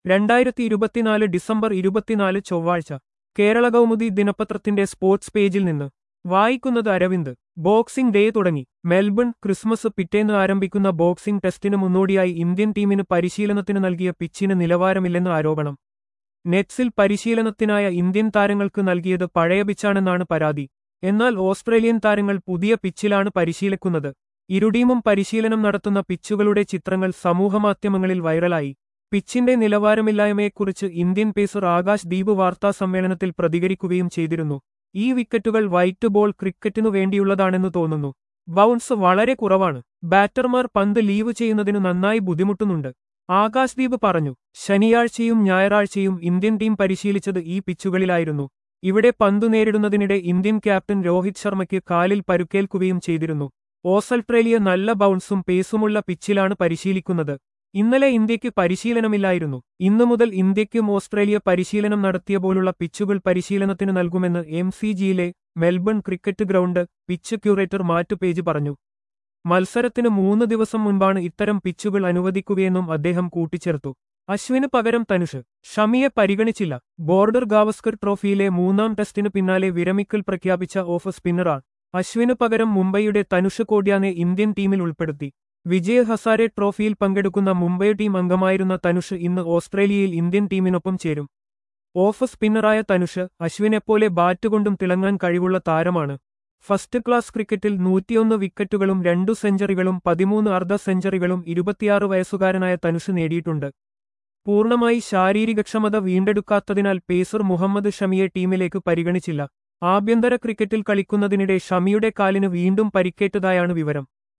രണ്ടായിരത്തി ഇരുപത്തിനാല് ഡിസംബർ ഇരുപത്തിനാല് ചൊവ്വാഴ്ച കേരള കൗമുദി ദിനപത്രത്തിന്റെ സ്പോർട്സ് പേജിൽ നിന്ന് വായിക്കുന്നത് അരവിന്ദ് ബോക്സിംഗ് ഡേ തുടങ്ങി മെൽബൺ ക്രിസ്മസ് പിറ്റേന്ന് ആരംഭിക്കുന്ന ബോക്സിംഗ് ടെസ്റ്റിന് മുന്നോടിയായി ഇന്ത്യൻ ടീമിന് പരിശീലനത്തിന് നൽകിയ പിച്ചിന് നിലവാരമില്ലെന്ന് ആരോപണം നെറ്റ്സിൽ പരിശീലനത്തിനായ ഇന്ത്യൻ താരങ്ങൾക്ക് നൽകിയത് പഴയ പിച്ചാണെന്നാണ് പരാതി എന്നാൽ ഓസ്ട്രേലിയൻ താരങ്ങൾ പുതിയ പിച്ചിലാണ് പരിശീലിക്കുന്നത് ഇരുടീമും പരിശീലനം നടത്തുന്ന പിച്ചുകളുടെ ചിത്രങ്ങൾ സമൂഹമാധ്യമങ്ങളിൽ വൈറലായി പിച്ചിന്റെ നിലവാരമില്ലായ്മയെക്കുറിച്ച് ഇന്ത്യൻ പേസർ ആകാശ് ദീപ് വാർത്താ സമ്മേളനത്തിൽ പ്രതികരിക്കുകയും ചെയ്തിരുന്നു ഈ വിക്കറ്റുകൾ വൈറ്റ് ബോൾ ക്രിക്കറ്റിനു വേണ്ടിയുള്ളതാണെന്ന് തോന്നുന്നു ബൗൺസ് വളരെ കുറവാണ് ബാറ്റർമാർ പന്ത് ലീവ് ചെയ്യുന്നതിനു നന്നായി ബുദ്ധിമുട്ടുന്നുണ്ട് ആകാശ്ദീപ് പറഞ്ഞു ശനിയാഴ്ചയും ഞായറാഴ്ചയും ഇന്ത്യൻ ടീം പരിശീലിച്ചത് ഈ പിച്ചുകളിലായിരുന്നു ഇവിടെ പന്തു നേരിടുന്നതിനിടെ ഇന്ത്യൻ ക്യാപ്റ്റൻ രോഹിത് ശർമ്മയ്ക്ക് കാലിൽ പരുക്കേൽക്കുകയും ചെയ്തിരുന്നു ഓസ്ട്രേലിയ നല്ല ബൗൺസും പേസുമുള്ള പിച്ചിലാണ് പരിശീലിക്കുന്നത് ഇന്നലെ ഇന്ത്യക്ക് പരിശീലനമില്ലായിരുന്നു ഇന്നു മുതൽ ഇന്ത്യയ്ക്കും ഓസ്ട്രേലിയ പരിശീലനം നടത്തിയ പോലുള്ള പിച്ചുകൾ പരിശീലനത്തിന് നൽകുമെന്ന് എം സി ജിയിലെ Melbourne cricket ground pitch curator Matt Page പറഞ്ഞു മത്സരത്തിന് മൂന്ന് ദിവസം മുൻപാണ് ഇത്തരം പിച്ചുകൾ അനുവദിക്കുകയെന്നും അദ്ദേഹം കൂട്ടിച്ചേർത്തു അശ്വിന് പകരം തനുഷ് ഷമിയെ പരിഗണിച്ചില്ല ബോർഡർ ഗാവസ്കർ ട്രോഫിയിലെ മൂന്നാം ടെസ്റ്റിനു പിന്നാലെ വിരമിക്കൽ പ്രഖ്യാപിച്ച ഓഫ് സ്പിന്നറാണ് അശ്വിന് പകരം മുംബൈയുടെ തനുഷ് കോട്യാനെ ഇന്ത്യൻ ടീമിൽ ഉൾപ്പെടുത്തി വിജയ് ഹസാരെ ട്രോഫിയിൽ പങ്കെടുക്കുന്ന മുംബൈ ടീം അംഗമായിരുന്ന തനുഷ് ഇന്ന് ഓസ്ട്രേലിയയിൽ ഇന്ത്യൻ ടീമിനൊപ്പം ചേരും ഓഫ് സ്പിന്നറായ തനുഷ് അശ്വിനെപ്പോലെ ബാറ്റുകൊണ്ടും തിളങ്ങാൻ കഴിവുള്ള താരമാണ് ഫസ്റ്റ് ക്ലാസ് ക്രിക്കറ്റിൽ നൂറ്റിയൊന്ന് വിക്കറ്റുകളും രണ്ടു സെഞ്ചറികളും പതിമൂന്ന് അർദ്ധ സെഞ്ചറികളും ഇരുപത്തിയാറ് വയസ്സുകാരനായ തനുഷ് നേടിയിട്ടുണ്ട് പൂർണ്ണമായി ശാരീരികക്ഷമത വീണ്ടെടുക്കാത്തതിനാൽ പേസർ മുഹമ്മദ് ഷമിയെ ടീമിലേക്ക് പരിഗണിച്ചില്ല ആഭ്യന്തര ക്രിക്കറ്റിൽ കളിക്കുന്നതിനിടെ ഷമിയുടെ കാലിന് വീണ്ടും പരിക്കേറ്റതായാണ് വിവരം